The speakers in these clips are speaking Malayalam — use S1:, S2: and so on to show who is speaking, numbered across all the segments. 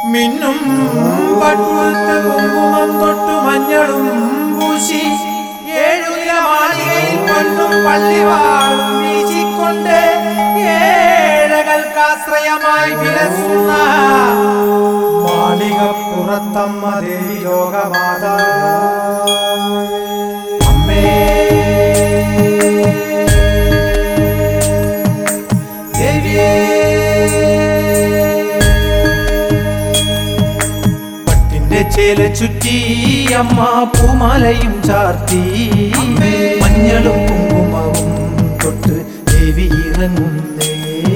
S1: മിന്നും പട്ടുവത്ത് കുങ്കുമം തൊട്ടു മഞ്ഞളും പൂശി ഏഴുനില മാളികയിൽ പൊന്നും പള്ളിവാളും വീശിക്കൊണ്ട് ഏഴകൾക്കാശ്രയമായി വിലസുന്ന മാളികപ്പുറത്തമ്മ ദേവി ലോകമാത അമ്മേ ദേവിയേ പട്ടിന്റെ ചേല ചുറ്റി അമ്മ പൂമാലയും ചാർത്തി മഞ്ഞളും കുങ്കുമവും തൊട്ട് ദേവി ഇറങ്ങുന്നേ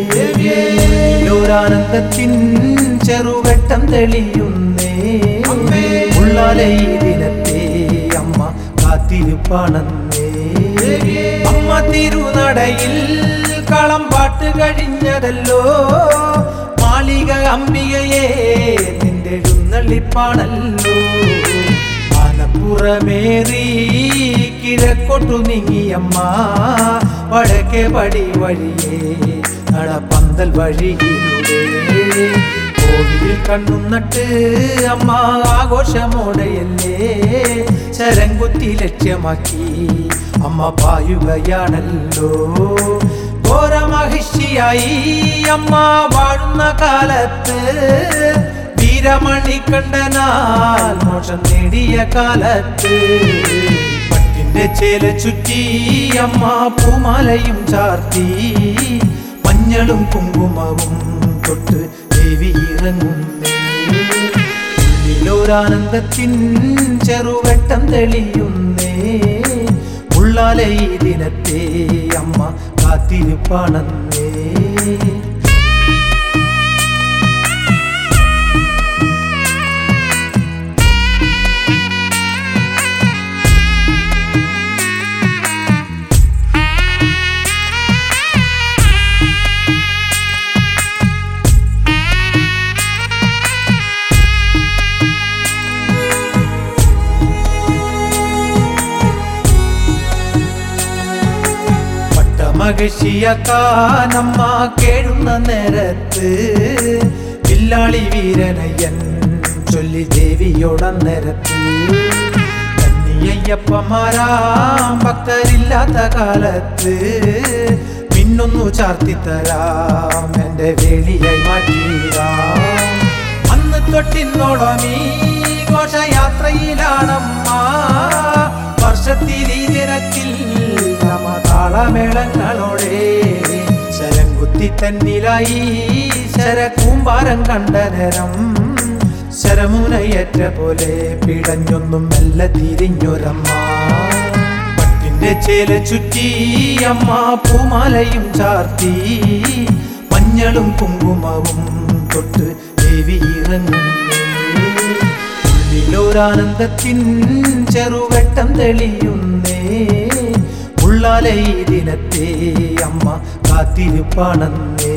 S1: ാനന്ദത്തിൻ ചെറുവെട്ടം തെളിയുന്നേ ഉള്ളാലെ ഈ ദിനത്തെ അമ്മ കാത്തിരുപ്പാണെന്നേ അമ്മ തിരുനടയിൽ കളം പാട്ട് കഴിഞ്ഞതല്ലോ മാളിക അംബികയെ നിന്റെ എഴുന്നള്ളിപ്പാണല്ലോ ആനപ്പുറമേറി കിഴക്കോട്ടു നീങ്ങിയമ്മ വടക്കേ പടി വഴിയേ നടപ്പന്തൽ വഴിയിലൂടെ കോവിൽ കണ്ണും നട്ട് അമ്മ ആഘോഷമോടെയല്ലേ ശരംകുത്തി ലക്ഷ്യമാക്കി അമ്മ പായുകയാണല്ലോ ഘോരമഹിഷിയായി അമ്മ വാഴുന്ന കാലത്ത് വീരമണികണ്ഠനാൽ മോഷം നേടിയ കാലത്ത് പട്ടിന്റെ ചേല ചുറ്റി അമ്മ പൂമാലയും ചാർത്തി മഞ്ഞളും കുങ്കുമവും തൊട്ട് ദേവി ഇറങ്ങുന്നേ ഉള്ളിലൊരാനന്ദത്തിൻ ചെറുവെട്ടം തെളിയുന്നേ ഉള്ളാലെ ഈ ദിനത്തെ അമ്മ കാത്തിരുപ്പാണെന്നേ പട്ടമകശിയക്കാനമ്മ കേഴുന്ന നേരത്ത് വില്ലാളി വീരനയ്യൻ ചൊല്ലി ദേവിയോടന്നേരത്ത് കന്നിയയ്യപ്പന്മാരാം ഭക്തരില്ലാത്ത കാലത്ത് പിന്നൊന്നു ചാർത്തിത്തരാം എന്റെ വേളിയായി മാറ്റിയിടാം അന്ന് തൊട്ടിന്നോളം ഈ ഘോഷയാത്രയിലാണമ്മ വർഷത്തിൽ ഈ ദിനത്തിൽ താളമേളങ്ങളോടെ ശരംകുത്തി തന്നിലായി ശരകൂമ്പാരം കണ്ട നേരം ശരമുനയേറ്റ പോലെ പിടഞ്ഞൊന്നും മെല്ലെ തിരിഞ്ഞൊരമ്മ പട്ടിന്റെ ചേല ചുറ്റി അമ്മ പൂമാലയും ചാർത്തി മഞ്ഞളും കുങ്കുമവും തൊട്ട് ദേവി ഇറങ്ങുന്നേ ഉള്ളിലൊരാനന്ദത്തിൻ ചെറുവെട്ടം തെളിയുന്നേ ഉള്ളാലെ ഈ ദിനത്തെ അമ്മ കാത്തിരുപ്പാണെന്നേ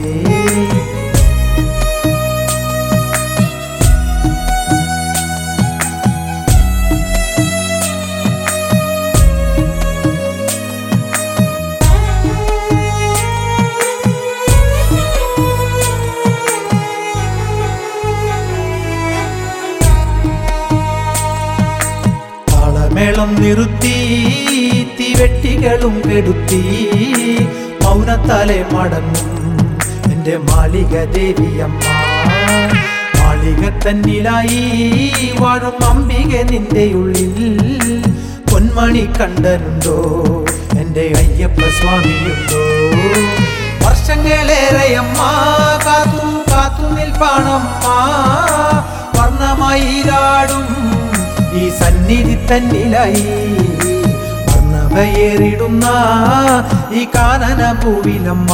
S1: താളമേളം നിർത്തി തീവെട്ടികളും കെടുത്തി മൗനത്താലെ മടങ്ങും എന്റെ മാളിക ദേവിയമ്മ മാളിക തന്നിലായി വാഴും അംബിക നിന്റെ ഉള്ളിൽ പൊന്മണി കണ്ടനുണ്ടോ എന്റെ അയ്യപ്പ സ്വാമിയുണ്ടോ വർഷങ്ങളേറെയമ്മ കാത്തു കാത്തു നിൽപ്പാണമ്മ വർണ്ണമായി കാടും ഈ സന്നിധി തന്നിലായി വർണ്ണഭയേറിടുന്ന ഈ കാനന ഭൂവിലമ്മ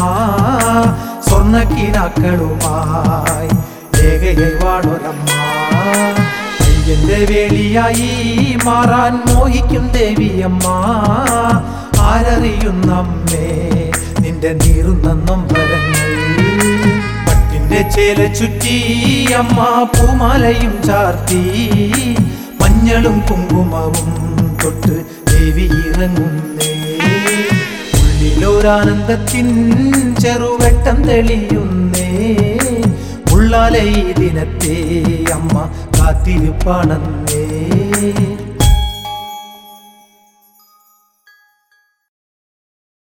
S1: സ്വർണ്ണക്കിനാക്കളുമായി ഏകയായി വാണൊരമ്മ അയ്യന്റെ വേളിയായി മാറാൻ മോഹിക്കും ദേവിയമ്മ ആരറിയുന്നമ്മേ നിന്റെ നീറുന്ന നൊമ്പരങ്ങൾ പട്ടിന്റെ ചേല ചുറ്റി അമ്മ പൂമാലയും ചാർത്തി മഞ്ഞളും കുങ്കുമവും തൊട്ട് ദേവി ഇറങ്ങുന്നേ ഉള്ളിലൊരാനന്ദത്തിൻ ചെറുവെട്ടം തെളിയുന്നേ ഉള്ള ഉള്ളാലെ ഈ ദിനത്തെ അമ്മ കാത്തിരിപ്പാണെന്നേ